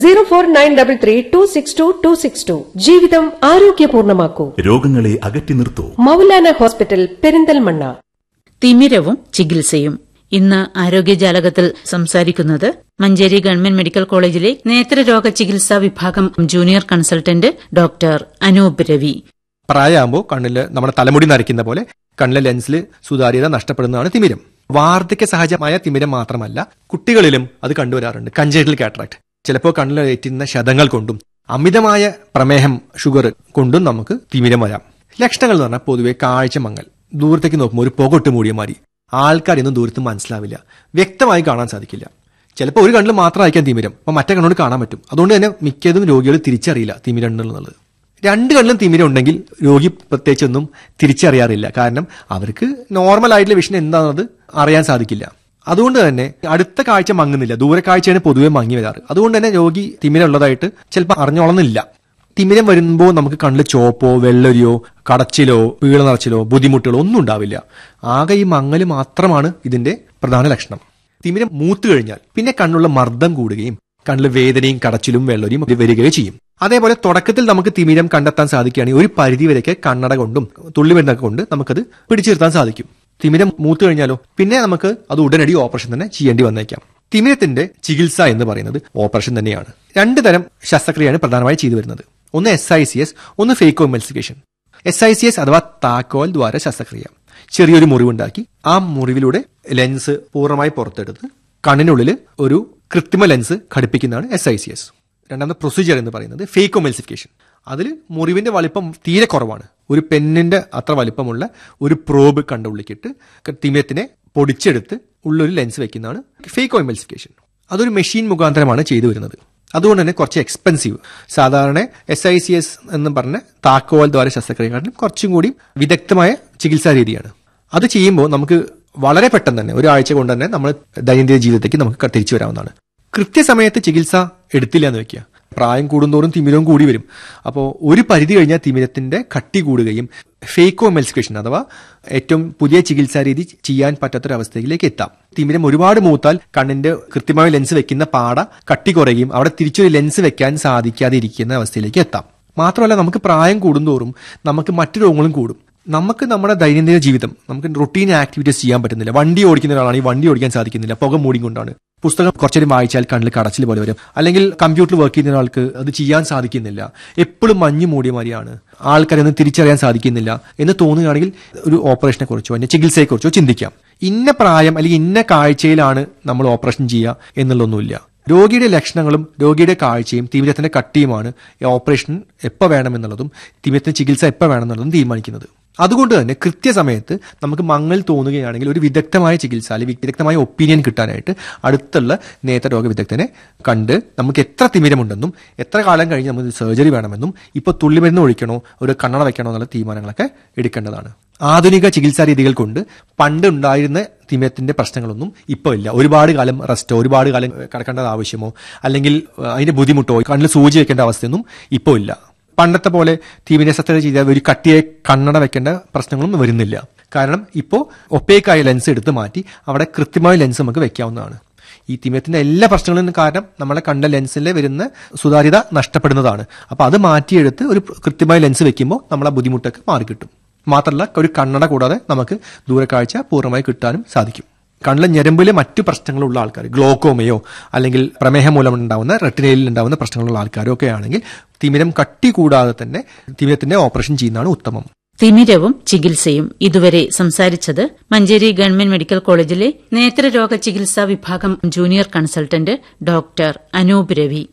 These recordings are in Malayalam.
zero four nine double three two six two two six two ജീവിതം ആരോഗ്യപൂർണമാക്കൂ രോഗങ്ങളെ അകറ്റി നിർത്തൂ മൗലാന ഹോസ്പിറ്റൽ പെരിന്തൽമണ്ണ തിമിരവും ചികിത്സയും ഇന്ന് ആരോഗ്യജാലകത്തിൽ സംസാരിക്കുന്നത് മഞ്ചേരി ഗവൺമെന്റ് മെഡിക്കൽ കോളേജിലെ നേത്രരോഗ ചികിത്സാ വിഭാഗം junior consultant doctor Anoop Ravi പ്രായമാകുമ്പോൾ കണ്ണിൽ നമ്മുടെ തലമുടി നരയ്ക്കുന്ന പോലെ കണ്ണിലെ ലെൻസിൽ സുതാര്യത നഷ്ടപ്പെടുന്നതാണ് തിമിരം വാർദ്ധക്യ സഹജമായ തിമിരം മാത്രമല്ല കുട്ടികളിലും അത് കണ്ടുവരാറുണ്ട് കഞ്ചേറ്റൽ കാട്രാക്ട് ചിലപ്പോൾ കണ്ണിൽ ഏറ്റുന്ന ശതങ്ങൾ കൊണ്ടും അമിതമായ പ്രമേഹം ഷുഗർ കൊണ്ടും നമുക്ക് തിമിരം വരാം ലക്ഷണങ്ങൾ എന്ന് പറഞ്ഞാൽ പൊതുവെ കാഴ്ച മങ്ങൽ ദൂരത്തേക്ക് നോക്കുമ്പോൾ ഒരു പുകട്ട് മൂടിയ മാതിരി ആൾക്കാരൊന്നും ദൂരത്ത് മനസ്സിലാവില്ല വ്യക്തമായി കാണാൻ സാധിക്കില്ല ചിലപ്പോൾ ഒരു കണ്ണിൽ മാത്രമായിരിക്കാം തിമിരം അപ്പോൾ മറ്റേ കണ്ണോട് കാണാൻ പറ്റും അതുകൊണ്ട് തന്നെ മിക്കതും രോഗികൾ തിരിച്ചറിയില്ല തിമിരം ഉണ്ടെന്നുള്ളത് രണ്ട് കണ്ണിലും തിമിരം ഉണ്ടെങ്കിൽ രോഗി പ്രത്യേകിച്ചൊന്നും തിരിച്ചറിയാറില്ല കാരണം അവർക്ക് നോർമൽ ആയിട്ടുള്ള വിഷൻ എന്താണെന്നത് അറിയാൻ സാധിക്കില്ല അതുകൊണ്ട് തന്നെ അടുത്ത കാഴ്ച മങ്ങുന്നില്ല ദൂരക്കാഴ്ചയാണ് പൊതുവെ മങ്ങി വരാറ് അതുകൊണ്ട് തന്നെ രോഗി തിമിരം ഉള്ളതായിട്ട് ചിലപ്പോൾ അറിഞ്ഞോളന്നില്ല തിമിരം വരുമ്പോൾ നമുക്ക് കണ്ണിൽ ചോപ്പോ വെള്ളരിയോ കടച്ചിലോ വീള നിറച്ചിലോ ബുദ്ധിമുട്ടുകളോ ഒന്നും ഉണ്ടാവില്ല ആകെ ഈ മങ്ങല് മാത്രമാണ് ഇതിന്റെ പ്രധാന ലക്ഷണം തിമിരം മൂത്തു കഴിഞ്ഞാൽ പിന്നെ കണ്ണുള്ള മർദ്ദം കൂടുകയും കണ്ണിൽ വേദനയും കടച്ചിലും വെള്ളരിയും വരികയും ചെയ്യും അതേപോലെ തുടക്കത്തിൽ നമുക്ക് തിമിരം കണ്ടെത്താൻ സാധിക്കുകയാണെങ്കിൽ ഒരു പരിധി വരെയൊക്കെ കണ്ണട കൊണ്ടും തുള്ളിമരുന്നൊക്കെ കൊണ്ട് നമുക്കത് പിടിച്ചു നിർത്താൻ സാധിക്കും തിമിരം മൂത്തു കഴിഞ്ഞാലോ പിന്നെ നമുക്ക് അത് ഉടനടി ഓപ്പറേഷൻ തന്നെ ചെയ്യേണ്ടി വന്നേക്കാം തിമിരത്തിന്റെ ചികിത്സ എന്ന് പറയുന്നത് ഓപ്പറേഷൻ തന്നെയാണ് രണ്ട് തരം ശസ്ത്രക്രിയയാണ് പ്രധാനമായി ചെയ്തു വരുന്നത് ഒന്ന് എസ് ഐ സി എസ് ഒന്ന് phacoemulsification S I C S അഥവാ താക്കോൽ ദ്വാര ശസ്ത്രക്രിയ ചെറിയൊരു മുറിവുണ്ടാക്കി ആ മുറിവിലൂടെ ലെൻസ് പൂർണ്ണമായി പുറത്തെടുത്ത് കണ്ണിനുള്ളിൽ ഒരു കൃത്രിമ ലെൻസ് ഘടിപ്പിക്കുന്നതാണ് എസ് ഐ സി എസ് രണ്ടാമത്തെ പ്രൊസീജിയർ എന്ന് പറയുന്നത് ഫേക്കോമെൽസിഫിക്കേഷൻ അതിൽ മുറിവിന്റെ വലിപ്പം തീരെ കുറവാണ് ഒരു പെന്നിന്റെ അത്ര വലിപ്പമുള്ള ഒരു പ്രോബ് കണ്ടുള്ളിക്കിട്ട് തിമിരത്തിനെ പൊടിച്ചെടുത്ത് ഉള്ളൊരു ലെൻസ് വെക്കുന്നതാണ് ഫേക്കോമെൽസിഫിക്കേഷൻ അതൊരു മെഷീൻ മുഖാന്തരമാണ് ചെയ്തു വരുന്നത് അതുകൊണ്ട് തന്നെ കുറച്ച് എക്സ്പെൻസീവ് സാധാരണ എസ് ഐ സി എസ് എന്ന് പറഞ്ഞ താക്കോൽ ദ്വാര ശസ്ത്രക്രിയക്കാട്ടിലും കുറച്ചും കൂടി വിദഗ്ധമായ ചികിത്സാ രീതിയാണ് അത് ചെയ്യുമ്പോൾ നമുക്ക് വളരെ പെട്ടെന്ന് തന്നെ ഒരാഴ്ച കൊണ്ട് തന്നെ നമ്മൾ ദൈനംദിന ജീവിതത്തേക്ക് നമുക്ക് തിരിച്ചു വരാവുന്നതാണ് കൃത്യസമയത്ത് ചികിത്സ എടുത്തില്ല എന്ന് വെക്കുക പ്രായം കൂടുന്തോറും തിമിരവും കൂടി വരും അപ്പോൾ ഒരു പരിധി കഴിഞ്ഞാൽ തിമിരത്തിന്റെ കട്ടി കൂടുകയും ഫേക്കോ മെൽസ്ക്രേഷൻ അഥവാ ഏറ്റവും പുതിയ ചികിത്സാ രീതി ചെയ്യാൻ പറ്റാത്തൊരവസ്ഥയിലേക്ക് എത്താം തിമിരം ഒരുപാട് മൂത്താൽ കണ്ണിന്റെ കൃത്യമായ ലെൻസ് വെക്കുന്ന പാട കട്ടി കുറയുകയും അവിടെ തിരിച്ചൊരു ലെൻസ് വെക്കാൻ സാധിക്കാതെ ഇരിക്കുന്ന അവസ്ഥയിലേക്ക് എത്താം മാത്രമല്ല നമുക്ക് പ്രായം കൂടുന്തോറും നമുക്ക് മറ്റു രോഗങ്ങളും കൂടും നമുക്ക് നമ്മുടെ ദൈനംദിന ജീവിതം നമുക്ക് റൊട്ടീൻ ആക്ടിവിറ്റീസ് ചെയ്യാൻ പറ്റുന്നില്ല വണ്ടി ഓടിക്കുന്ന ഒരാളാണെങ്കിൽ വണ്ടി ഓടിക്കാൻ സാധിക്കുന്നില്ല പുക മൂടിക്കൊണ്ടാണ് പുസ്തകം കുറച്ചേരം വായിച്ചാൽ കണ്ണിൽ കടച്ചിൽ പോലെ വരും അല്ലെങ്കിൽ കമ്പ്യൂട്ടറിൽ വർക്ക് ചെയ്യുന്ന ഒരാൾക്ക് അത് ചെയ്യാൻ സാധിക്കുന്നില്ല എപ്പോഴും മഞ്ഞ് മൂടിയ മാതിരിയാണ് ആൾക്കാരൊന്നും തിരിച്ചറിയാൻ സാധിക്കുന്നില്ല എന്ന് തോന്നുകയാണെങ്കിൽ ഒരു ഓപ്പറേഷനെ കുറിച്ചോ അതിന്റെ ചികിത്സയെക്കുറിച്ചോ ചിന്തിക്കാം ഇന്ന പ്രായം അല്ലെങ്കിൽ ഇന്ന കാഴ്ചയിലാണ് നമ്മൾ ഓപ്പറേഷൻ ചെയ്യുക എന്നുള്ളതൊന്നുമില്ല രോഗിയുടെ ലക്ഷണങ്ങളും രോഗിയുടെ കാഴ്ചയും തിമിരത്തിന്റെ കട്ടിയുമാണ് ഈ ഓപ്പറേഷൻ എപ്പോൾ വേണമെന്നുള്ളതും തിമിരത്തിന് ചികിത്സ എപ്പോൾ വേണമെന്നുള്ളതും തീരുമാനിക്കുന്നത് അതുകൊണ്ട് തന്നെ കൃത്യസമയത്ത് നമുക്ക് മങ്ങൽ തോന്നുകയാണെങ്കിൽ ഒരു വിദഗ്ധമായ ചികിത്സ അല്ലെങ്കിൽ വിദഗ്ധമായ ഒപ്പീനിയൻ കിട്ടാനായിട്ട് അടുത്തുള്ള നേത്രരോഗ വിദഗ്ധനെ കണ്ട് നമുക്ക് എത്ര തിമിരമുണ്ടെന്നും എത്ര കാലം കഴിഞ്ഞ് നമുക്ക് സർജറി വേണമെന്നും ഇപ്പോൾ തുള്ളിമരുന്ന് ഒഴിക്കണോ ഒരു കണ്ണട വെക്കണോ എന്നുള്ള തീരുമാനങ്ങളൊക്കെ എടുക്കേണ്ടതാണ് ആധുനിക ചികിത്സാ രീതികൾ കൊണ്ട് പണ്ട് ഉണ്ടായിരുന്ന തിമിരത്തിന്റെ പ്രശ്നങ്ങളൊന്നും ഇപ്പോൾ ഇല്ല ഒരുപാട് കാലം റെസ്റ്റോ ഒരുപാട് കാലം കിടക്കേണ്ടത് ആവശ്യമോ അല്ലെങ്കിൽ അതിന്റെ ബുദ്ധിമുട്ടോ കണ്ണിൽ സൂചി വെക്കേണ്ട അവസ്ഥയൊന്നും ഇപ്പോൾ ഇല്ല പണ്ടത്തെ പോലെ തിമിര ശസ്ത്രക്രിയ ചെയ്താൽ ഒരു കട്ടിയെ കണ്ണട വെക്കേണ്ട പ്രശ്നങ്ങളും വരുന്നില്ല കാരണം ഇപ്പോൾ ഒപ്പേക്കായ ലെൻസ് എടുത്ത് മാറ്റി അവിടെ കൃത്യമായ ലെൻസ് നമുക്ക് വെക്കാവുന്നതാണ് ഈ തിമിരത്തിന്റെ എല്ലാ പ്രശ്നങ്ങളും കാരണം നമ്മളെ കണ്ട ലെൻസിൽ വരുന്ന സുതാര്യത നഷ്ടപ്പെടുന്നതാണ് അപ്പൊ അത് മാറ്റിയെടുത്ത് ഒരു കൃത്യമായ ലെൻസ് വെക്കുമ്പോൾ നമ്മളെ ബുദ്ധിമുട്ടൊക്കെ മാറിക്കിട്ടും മാത്രമല്ല ഒരു കണ്ണട കൂടാതെ നമുക്ക് ദൂരക്കാഴ്ച പൂർണ്ണമായി കിട്ടാനും സാധിക്കും കണ്ണിലെ ഞരമ്പിലെ മറ്റു പ്രശ്നങ്ങളുള്ള ആൾക്കാർ ഗ്ലോക്കോമയോ അല്ലെങ്കിൽ പ്രമേഹം മൂലം ഉണ്ടാവുന്ന റെട്ടിനയിൽ ഉണ്ടാവുന്ന പ്രശ്നങ്ങളുള്ള ആൾക്കാരോ ഒക്കെ ആണെങ്കിൽ തിമിരം കട്ടി കൂടാതെ തന്നെ തിമിരത്തിന്റെ ഓപ്പറേഷൻ ചെയ്യുന്നതാണ് ഉത്തമം തിമിരവും ചികിത്സയും ഇതുവരെ സംസാരിച്ചത് മഞ്ചേരി ഗവൺമെന്റ് മെഡിക്കൽ കോളേജിലെ നേത്രരോഗ ചികിത്സാ വിഭാഗം junior consultant doctor Anoop Ravi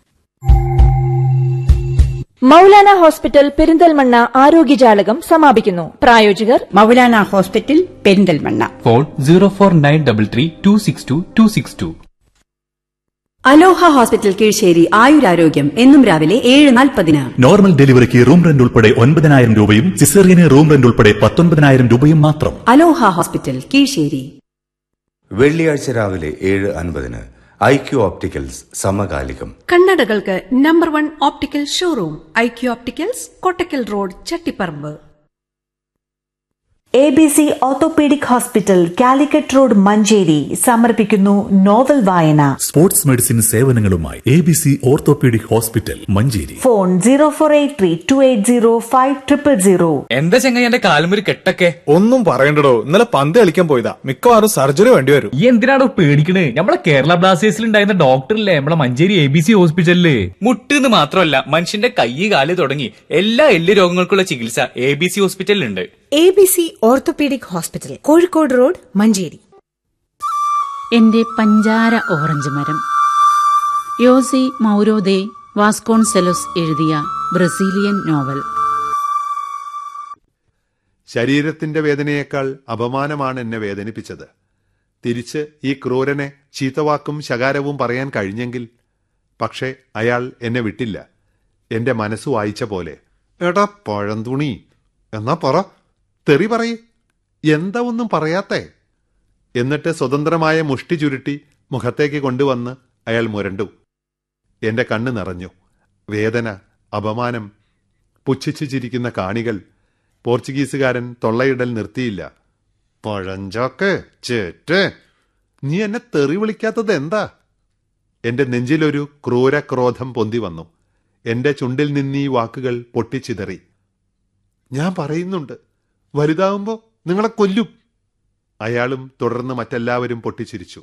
Moulana hospital Perinthalmanna ആരോഗ്യജാലകം സമാപിക്കുന്നു പ്രായോജകർ Moulana hospital Perinthalmanna phone zero four nine double three two six two two six two Aloha hospital Keezhissery ആയുരാരോഗ്യം എന്നും രാവിലെ ഏഴ് നാൽപ്പതിന് നോർമൽ ഡെലിവറിക്ക് റൂം റെന്റ് ഉൾപ്പെടെ ഒൻപതിനായിരം രൂപയും സിസേറിയന് റൂം റെന്റ് ഉൾപ്പെടെ പത്തൊൻപതിനായിരം രൂപയും മാത്രം അലോഹ ഹോസ്പിറ്റൽ കീഴ്ശ്ശേരി വെള്ളിയാഴ്ച രാവിലെ ഏഴ് അൻപതിന് ഐ ക്യു ഓപ്റ്റിക്കൽസ് സമകാലികം കണ്ണടകൾക്ക് number one optical showroom I Q opticals Kottakkal road Chattiparamba A B C orthopaedic hospital Calicut road Manjeri സമർപ്പിക്കുന്നു നോവൽ വായന സ്പോർട്സ് മെഡിസിൻ സേവനങ്ങളുമായി A B C orthopaedic hospital Manjeri phone zero four eight three two eight zero five triple zero എന്താ ചെങ്ങായി എന്റെ കാലുമൊരു കെട്ടൊക്കെ ഒന്നും പറയണ്ടടോ ഇന്നലെ പന്ത് കളിക്കാൻ പോയതാ മിക്കവാറും സർജറി വേണ്ടി വരും ഈ എന്തിനാണോ പേടിക്കണേ നമ്മളെ കേരള ബ്ലാസ്റ്റേഴ്സിൽ ഉണ്ടായിരുന്ന ഡോക്ടറില്ലേ നമ്മളെ മഞ്ചേരി എ ബി സി ഹോസ്പിറ്റലില് മുട്ടെന്ന് മാത്രമല്ല മനുഷ്യന്റെ കൈ കാല് തുടങ്ങി എല്ലാ എല്ല് രോഗങ്ങൾക്കുള്ള ചികിത്സ എ ബി സി ഹോസ്പിറ്റലിലുണ്ട് A B C orthopaedic hospital Kozhikode road Manjeri എന്റെ പഞ്ചാര ഓറഞ്ച് മരം യോസി മൗരോദെ വാസ്കോൺസെലോസ് എഴുതിയ ബ്രസീലിയൻ നോവൽ ശരീരത്തിന്റെ വേദനയേക്കാൾ അപമാനമാണ് എന്നെ വേദനിപ്പിച്ചത് തിരിച്ച് ഈ ക്രൂരനെ ചീത്തവാക്കും ശകാരവും പറയാൻ കഴിഞ്ഞെങ്കിൽ പക്ഷേ അയാൾ എന്നെ വിട്ടില്ല എന്റെ മനസ്സ് വായിച്ച പോലെ എടാ പഴന്തുണി എന്നാ പറ തെറി പറയ് എന്താ ഒന്നും പറയാത്തേ എന്നിട്ട് സ്വതന്ത്രമായ മുഷ്ടി ചുരുട്ടി മുഖത്തേക്ക് കൊണ്ടുവന്ന് അയാൾ മുരണ്ടു എന്റെ കണ്ണ് നിറഞ്ഞു വേദന അപമാനം പുച്ഛിച്ചു ചിരിക്കുന്ന കാണികൾ പോർച്ചുഗീസുകാരൻ തൊള്ളയിടൽ നിർത്തിയില്ല പഴഞ്ചോക്ക് ചേറ്റ് നീ എന്നെ തെറി വിളിക്കാത്തത് എന്താ എന്റെ നെഞ്ചിലൊരു ക്രൂര ക്രോധം പൊന്തി വന്നു എന്റെ ചുണ്ടിൽ നിന്നീ വാക്കുകൾ പൊട്ടിച്ചിതറി ഞാൻ പറയുന്നുണ്ട് വലുതാവുമ്പോ നിങ്ങളെ കൊല്ലും അയാളും തുടർന്ന് മറ്റെല്ലാവരും പൊട്ടിച്ചിരിച്ചു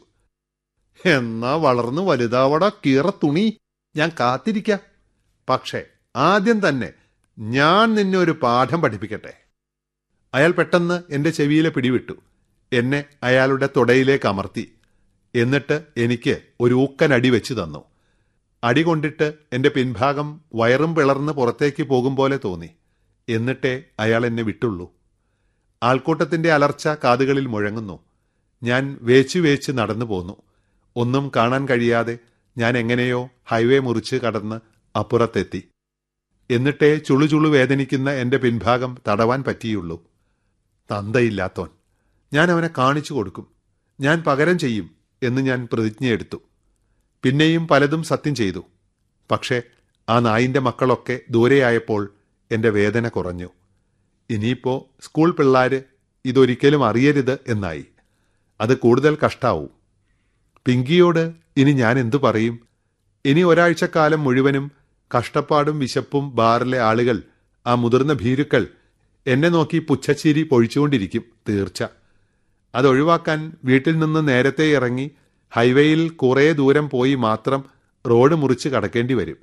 എന്നാ വളർന്നു വലുതാവട കീറ തുണി ഞാൻ കാത്തിരിക്കാം പക്ഷേ ആദ്യം തന്നെ ഞാൻ നിന്നെ ഒരു പാഠം പഠിപ്പിക്കട്ടെ അയാൾ പെട്ടെന്ന് എന്റെ ചെവിയിലെ പിടിവിട്ടു എന്നെ അയാളുടെ തുടയിലേക്ക് അമർത്തി എന്നിട്ട് എനിക്ക് ഒരു ഊക്കൻ അടി വെച്ചു തന്നു അടി കൊണ്ടിട്ട് എന്റെ പിൻഭാഗം വയറും പിളർന്ന് പുറത്തേക്ക് പോകും പോലെ തോന്നി എന്നിട്ടേ അയാൾ എന്നെ വിട്ടുള്ളൂ ആൾക്കൂട്ടത്തിന്റെ അലർച്ച കാതുകളിൽ മുഴങ്ങുന്നു ഞാൻ വേച്ചു വേച്ച് നടന്നു പോന്നു ഒന്നും കാണാൻ കഴിയാതെ ഞാൻ എങ്ങനെയോ ഹൈവേ മുറിച്ച് കടന്ന് അപ്പുറത്തെത്തി എന്നിട്ടേ ചുളുചുളു വേദനിക്കുന്ന എന്റെ പിൻഭാഗം തടവാൻ പറ്റിയുള്ളൂ തന്തയില്ലാത്തോൻ ഞാൻ അവനെ കാണിച്ചു കൊടുക്കും ഞാൻ പകരം ചെയ്യും എന്ന് ഞാൻ പ്രതിജ്ഞയെടുത്തു പിന്നെയും പലതും സത്യം ചെയ്തു പക്ഷേ ആ നായിന്റെ മക്കളൊക്കെ ദൂരെയായപ്പോൾ എന്റെ വേദന കുറഞ്ഞു ഇനിയിപ്പോ സ്കൂൾ പിള്ളാര് ഇതൊരിക്കലും അറിയരുത് എന്നായി അത് കൂടുതൽ കഷ്ടാവും പിങ്കിയോട് ഇനി ഞാൻ എന്തു പറയും ഇനി ഒരാഴ്ചക്കാലം മുഴുവനും കഷ്ടപ്പാടും വിശപ്പും ബാറിലെ ആളുകൾ ആ മുതിർന്ന ഭീരുക്കൾ എന്നെ നോക്കി പുച്ഛച്ചിരി പൊഴിച്ചുകൊണ്ടിരിക്കും തീർച്ച അതൊഴിവാക്കാൻ വീട്ടിൽ നിന്ന് നേരത്തെ ഇറങ്ങി ഹൈവേയിൽ കുറേ ദൂരം പോയി മാത്രം റോഡ് മുറിച്ച് കടക്കേണ്ടി വരും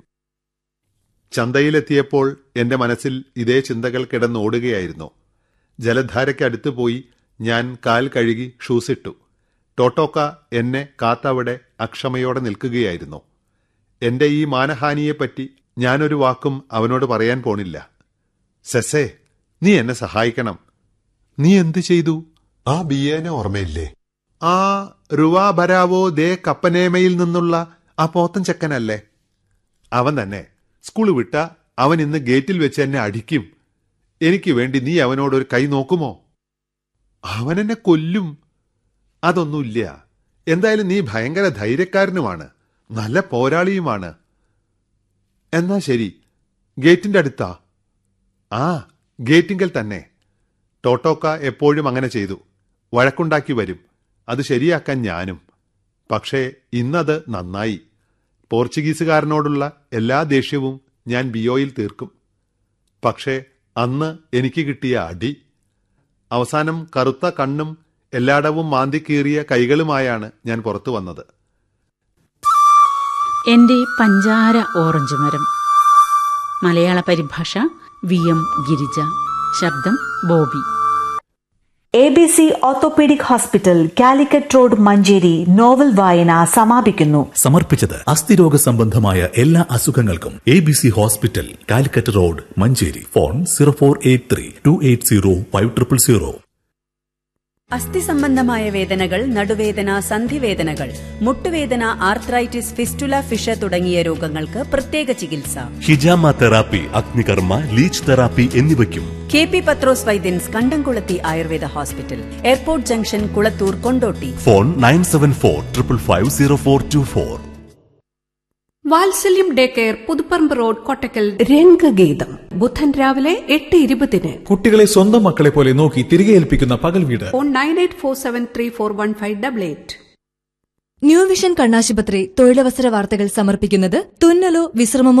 ചന്തയിലെത്തിയപ്പോൾ എന്റെ മനസ്സിൽ ഇതേ ചിന്തകൾ കിടന്നോടുകയായിരുന്നു ജലധാരയ്ക്കടുത്ത് പോയി ഞാൻ കാൽ കഴുകി ഷൂസിട്ടു ടോട്ടോക്ക എന്നെ കാത്തവിടെ അക്ഷമയോടെ നിൽക്കുകയായിരുന്നു എന്റെ ഈ മാനഹാനിയെപ്പറ്റി ഞാനൊരു വാക്കും അവനോട് പറയാൻ പോണില്ല സെസേ നീ എന്നെ സഹായിക്കണം നീ എന്ത് ചെയ്തു ആ ബിയേനെ ഓർമ്മയില്ലേ ആ റുവാ ബരാവോ ദേ കപ്പനേമയിൽ നിന്നുള്ള ആ പോത്തൻ ചെക്കനല്ലേ അവൻ തന്നെ സ്കൂൾ വിട്ട അവൻ ഇന്ന് ഗേറ്റിൽ വെച്ച് എന്നെ അടിക്കും എനിക്ക് വേണ്ടി നീ അവനോടൊരു കൈ നോക്കുമോ അവൻ എന്നെ കൊല്ലും അതൊന്നുമില്ല എന്തായാലും നീ ഭയങ്കര ധൈര്യക്കാരനുമാണ് നല്ല പോരാളിയുമാണ് എന്നാ ശരി ഗേറ്റിന്റെ അടുത്താ ആ ഗേറ്റിങ്കൽ തന്നെ ടോട്ടോക്ക എപ്പോഴും അങ്ങനെ ചെയ്തു വഴക്കുണ്ടാക്കി വരും അത് ശരിയാക്കാൻ ഞാനും പക്ഷേ ഇന്നത് നന്നായി പോർച്ചുഗീസുകാരനോടുള്ള എല്ലാ ദേഷ്യവും ഞാൻ ബിയോയിൽ തീർക്കും പക്ഷേ അന്ന് എനിക്ക് കിട്ടിയ അടി അവസാനം കറുത്ത കണ്ണും എല്ലായിടവും മാന്തിക്കീറിയ കൈകളുമായാണ് ഞാൻ പുറത്തു വന്നത് എന്റെ പഞ്ചാര ഓറഞ്ച് മരം മലയാള പരിഭാഷ വി എം ഗിരിജ ശബ്ദം Bobby A B C orthopaedic hospital Calicut road Manjeri novel വായന സമാപിക്കുന്നു സമർപ്പിച്ചത് അസ്ഥിരോഗ സംബന്ധമായ എല്ലാ അസുഖങ്ങൾക്കും A B C hospital Calicut road Manjeri phone zero four eight three two eight zero five triple zero അസ്ഥി സംബന്ധമായ വേദനകൾ നടുവേദന സന്ധിവേദനകൾ മുട്ടുവേദന ആർത്രൈറ്റിസ് ഫിസ്റ്റുല ഫിഷ തുടങ്ങിയ രോഗങ്ങൾക്ക് പ്രത്യേക ചികിത്സ ഹിജാമ തെറാപ്പി അഗ്നികർമ്മ ലീച്ച് തെറാപ്പി എന്നിവയ്ക്കും K P Pathros Vaidyans Kandamkulathi Ayurveda hospital airport junction Kulathur Kondotty phone nine seven four triple five zero four two four Vatsalyam day care Puthuparamba road Kottakkal Rangageetham ബുധൻ രാവിലെ എട്ട് ഇരുപതിന് കുട്ടികളെ സ്വന്തം മക്കളെ പോലെ നോക്കി തിരികെ ഏൽപ്പിക്കുന്ന പകൽ വീട് phone nine eight four seven three four one five double eight new vision കണ്ണാശുപത്രി തൊഴിലവസര വാർത്തകൾ സമർപ്പിക്കുന്നത് തുന്നലോ വിശ്രമമോ